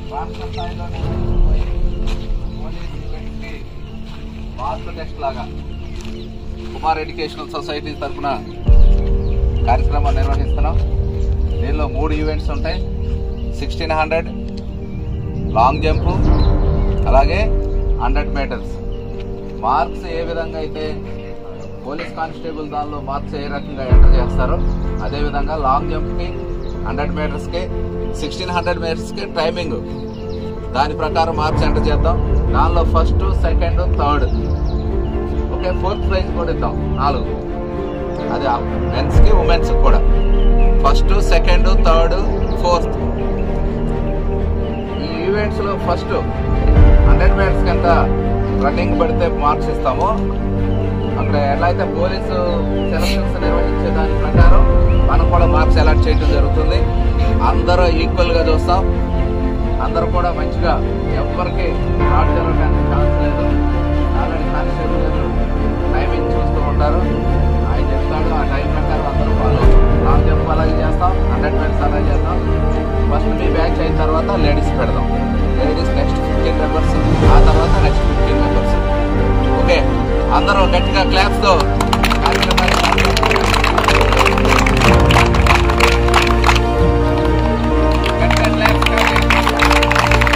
రాష్ట్ర స్థాయిలో నిర్వహించబోయే పోలీస్ ఈవెంట్కి మార్క్ టెస్ట్ లాగా కుమార్ ఎడ్యుకేషనల్ సొసైటీ తరఫున కార్యక్రమం నిర్వహిస్తున్నాం దీనిలో మూడు ఈవెంట్స్ ఉంటాయి సిక్స్టీన్ హండ్రెడ్ లాంగ్ జంపు అలాగే హండ్రెడ్ మీటర్స్ మార్క్స్ ఏ విధంగా అయితే పోలీస్ కానిస్టేబుల్ దానిలో మార్క్స్ ఏ రకంగా ఎంటర్ చేస్తారో అదేవిధంగా లాంగ్ జంప్కి హండ్రెడ్ మీటర్స్కి సిక్స్టీన్ హండ్రెడ్ మీటర్స్కి టైమింగ్ దాని ప్రకారం మార్క్స్ ఎంటర్ చేద్దాం దానిలో first second third okay fourth prize కూడా ఇద్దాం నాలుగు అది మెన్స్కి ఉమెన్స్కి కూడా ఫస్ట్ సెకండ్ థర్డ్ ఫోర్త్ ఈ ఈవెంట్స్లో ఫస్ట్ హండ్రెడ్ మీటర్స్కి ఎంత రన్నింగ్ పడితే మార్క్స్ ఇస్తామో అక్కడ ఎలా అయితే పోలీసు సెలక్షన్స్ నిర్వహించే దాని ప్రకారం మనం కూడా మార్క్స్ అలాట్ చేయడం జరుగుతుంది అందరూ ఈక్వల్గా చూస్తాం అందరూ కూడా మంచిగా ఎవరికి ఫ్రాడ్ జరగడానికి ఛాన్స్ లేదు ఆల్రెడీ కానిస్టేబుల్ గారు టైమింగ్ చూస్తూ ఉంటారు ఆయన చెప్తాడు ఆ టైం ప్రకారం అందరూ ఫాలో లాంగ్ జంప్ అలాగే చేస్తాం హండ్రెడ్ మీటర్స్ అలాగే చేస్తాం ఫస్ట్ మీ బ్యాచ్ అయిన తర్వాత లేడీస్ పెడదాం లేడీస్ నెక్స్ట్ ఫిఫ్టీన్ మెంబర్స్ ఆ తర్వాత నెక్స్ట్ ఫిఫ్టీన్ మెంబర్స్ ఓకే అందరూ గట్టిగా క్లాప్స్తో గట్టిగా claps కొట్టండి.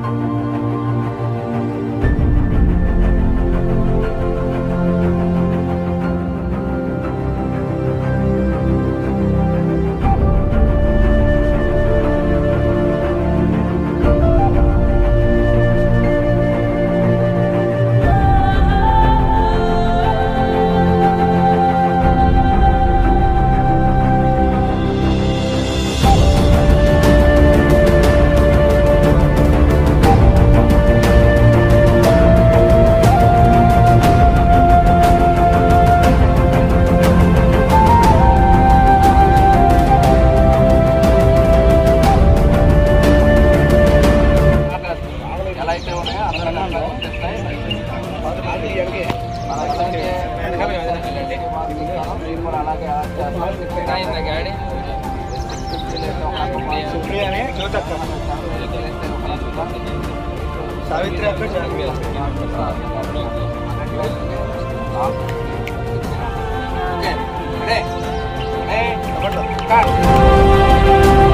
ఎలా అయితే ఉన్నాయో అంతకన్నా అట్లా కనిపిస్తాయి. మన ఎట్లాంటి మీరు కూడా అలాగే యాడ్ చేస్తారు. సావిత్రి అక్కడ ఓకే రెడీ రెడీ కట్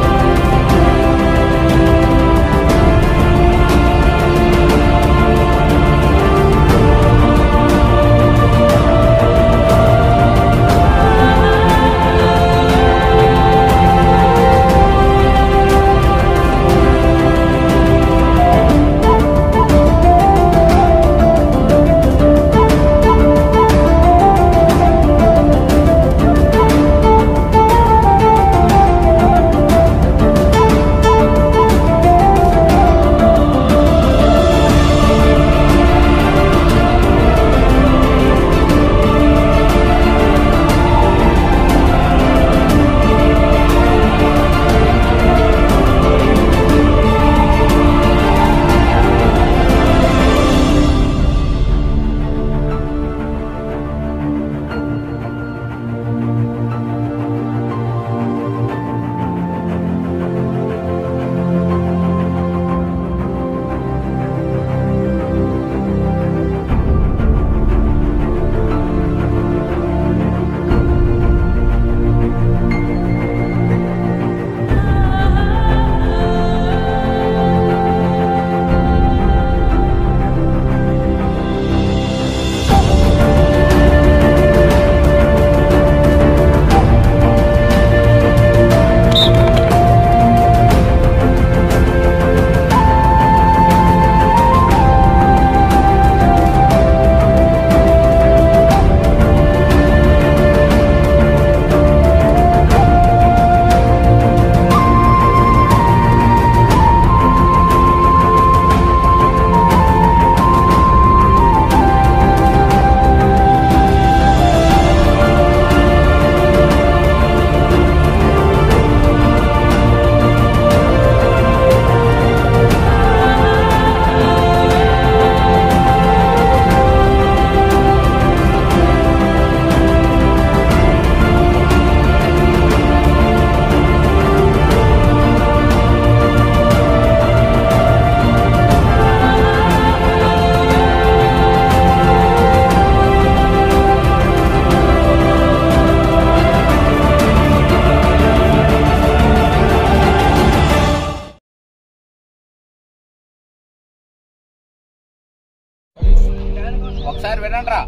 ఒకసారి వినండి రా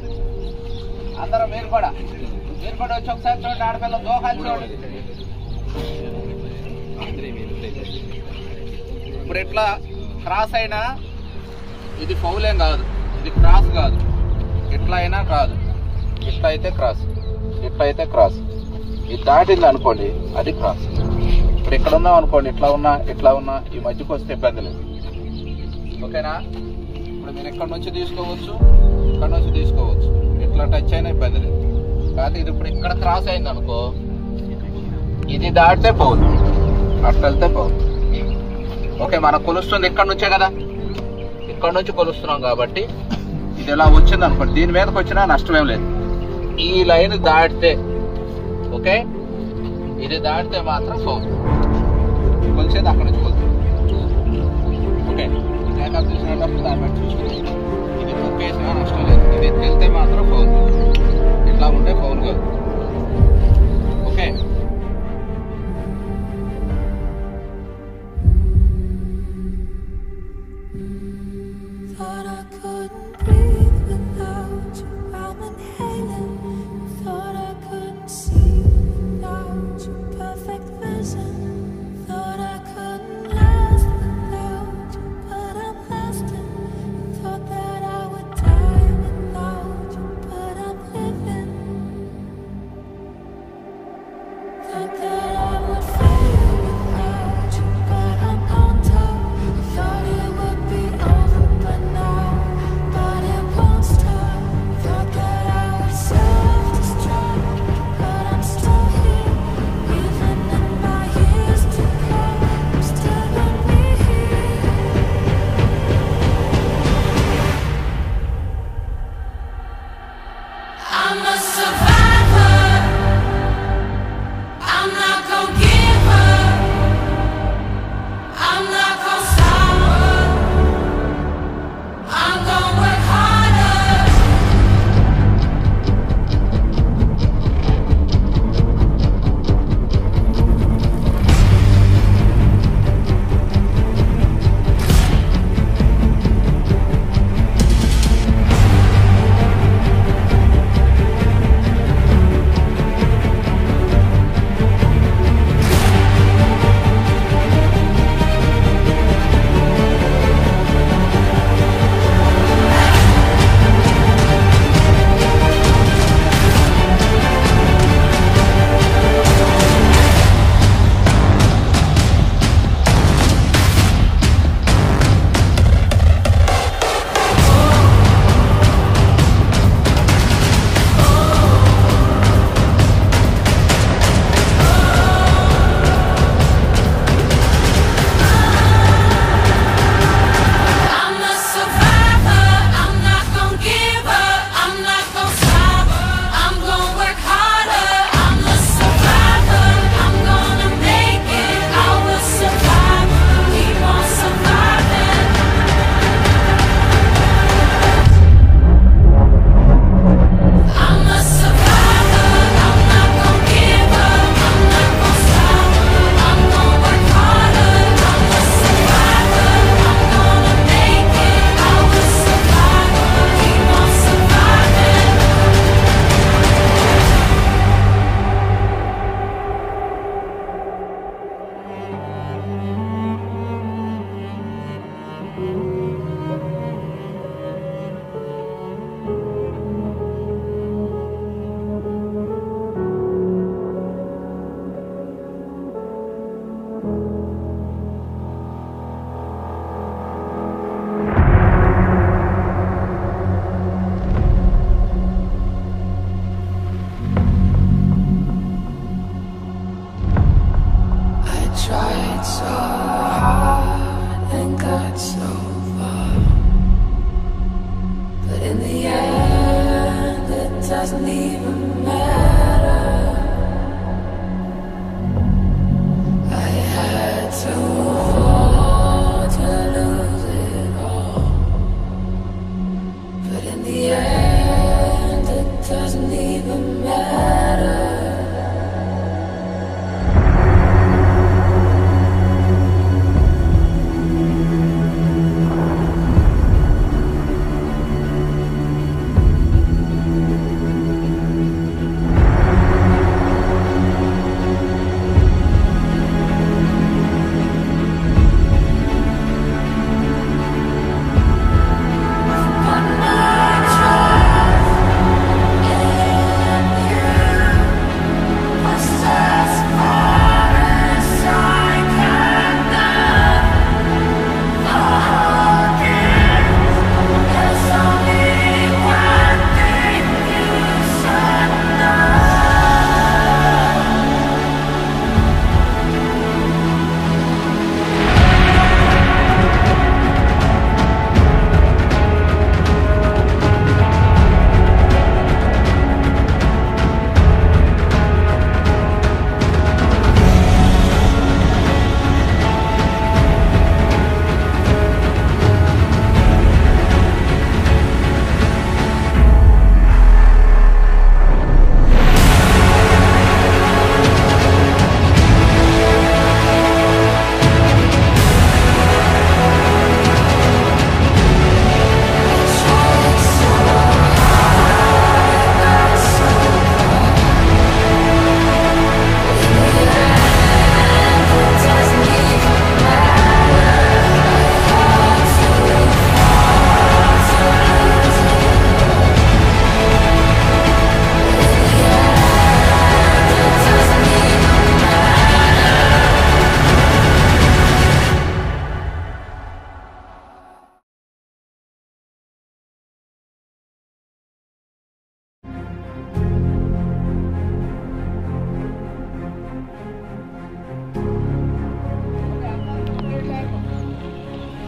అందరూ మీరు కూడా మీరు కూడా వచ్చి ఒకసారి చూడండి ఆడపిల్ల దోహాలు చూడండి ఇప్పుడు ఎట్లా క్రాస్ అయినా ఇది ఫౌలేం కాదు ఇది క్రాస్ కాదు ఇట్లా అయినా కాదు ఇట్లా అయితే క్రాస్ ఇట్లా అయితే క్రాస్ ఇది దాటింది అనుకోండి అది క్రాస్ ఇప్పుడు ఇక్కడ ఉన్నాం అనుకోండి ఇట్లా ఉన్నా ఇట్లా ఉన్నా ఈ మధ్యకి వస్తే ఇబ్బంది లేదు ఓకేనా ఇప్పుడు మీరు ఇక్కడ నుంచి తీసుకోవచ్చు ఇక్కడ నుంచి తీసుకోవచ్చు ఇట్లా టచ్ అయినా ఇబ్బంది లేదు కాకపోతే ఇది ఇప్పుడు ఇక్కడ క్రాస్ అయింది అనుకో ఇది దాటితే పోదు అట్లా వెళ్తే పోదు ఓకే మనం కొలుస్తుంది ఇక్కడ నుంచే కదా ఇక్కడ నుంచి కొలుస్తున్నాం కాబట్టి ఇది ఇలా వచ్చింది అనుకోండి దీని మీదకి వచ్చినా నష్టమేం లేదు ఈ లైన్ దాటితే ఓకే ఇది దాటితే మాత్రం పోదు కొలిసేది అక్కడ నుంచి కొలుతుంది ఓకే మేకప్ చూసినప్పుడు దాన్ని బట్టి చూసుకుని ఇది తొక్కేసినా నష్టం లేదు ఇది వెళ్తే మాత్రం ఫౌల్ ఇట్లా ఉంటే ఫౌల్ కాదు okay couldn't breathe without you. I'm inhaling. Thought I couldn't see without your perfect vision. Thought I couldn't last without you, but I'm lasting. Thought that I would die without you, but I'm living. Thought that I would fail without you, but I'm on top. Thought it would be over, but now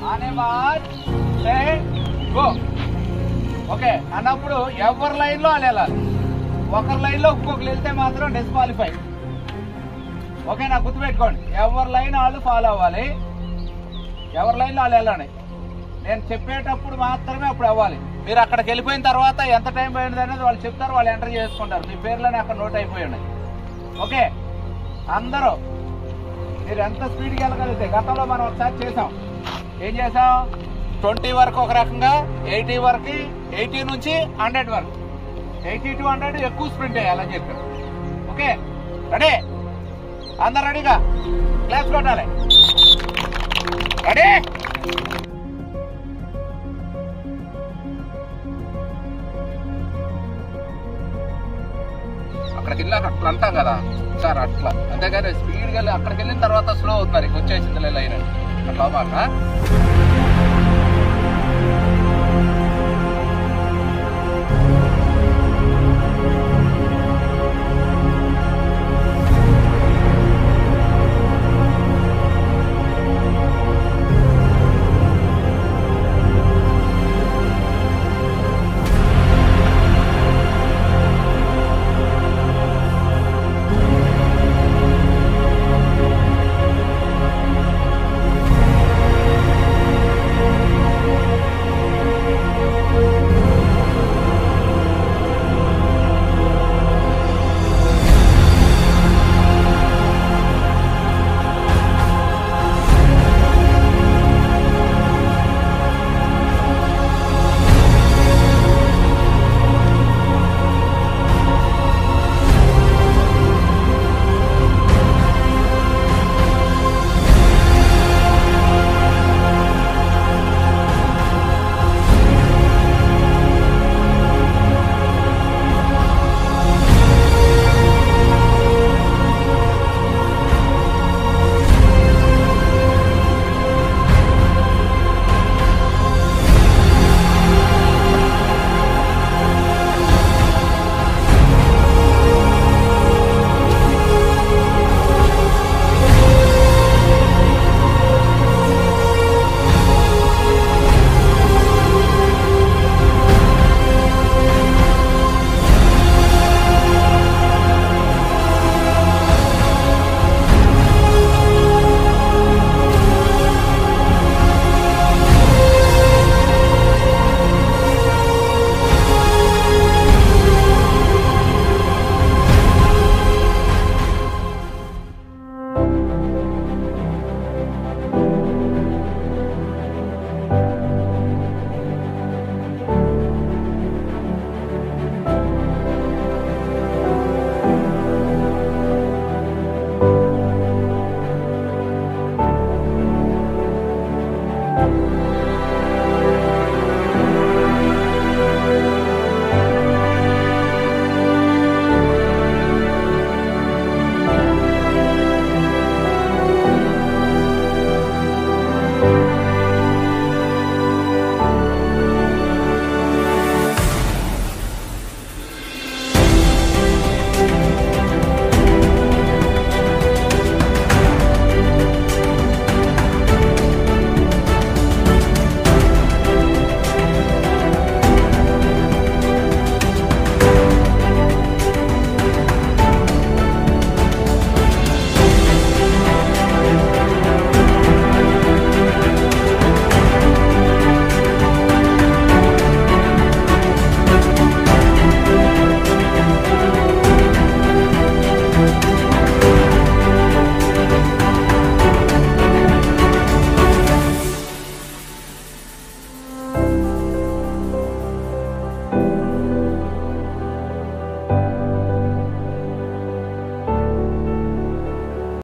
ఆనే mark set go okay అన్నప్పుడు ఎవరి line లో వాళ్ళు వెళ్ళాలి ఒకరి line లో ఇంకొకరు వెళ్తే మాత్రం డిస్క్వాలిఫై ఓకే నా గుర్తుపెట్టుకోండి ఎవరి లైన్ వాళ్ళు ఫాలో అవ్వాలి ఎవరి లైన్ లో వాళ్ళు వెళ్ళండి నేను చెప్పేటప్పుడు మాత్రమే అప్పుడు అవ్వాలి మీరు అక్కడికి వెళ్ళిపోయిన తర్వాత ఎంత టైం పోయింది అనేది వాళ్ళు చెప్తారు వాళ్ళు ఎంటర్ చేసుకుంటారు మీ పేర్లోనే అక్కడ నోట్ అయిపోయి ఉన్నాయి ఓకే అందరూ మీరు ఎంత స్పీడ్కి వెళ్ళగలిగితే గతంలో మనం ఒకసారి చేసాం ఏం చేసాం ట్వంటీ వరకు ఒక రకంగా ఎయిటీ వరకు ఎయిటీ నుంచి హండ్రెడ్ వరకు ఎయిటీ టు హండ్రెడ్ ఎక్కువ స్ప్రింట్ వేయాలని చెప్పారు ఓకే రెడీ అందరు రెడీగా క్లాస్ కొట్టాలి రెడీ అక్కడికి వెళ్ళి అట్లా అంటాం కదా సార్ అట్లా అంతేగాని స్పీడ్గా వెళ్ళి అక్కడికి వెళ్ళిన తర్వాత స్లో అవుతున్నారు ఇంక వచ్చేసింది లైన్ అని అట్లా మాట Thank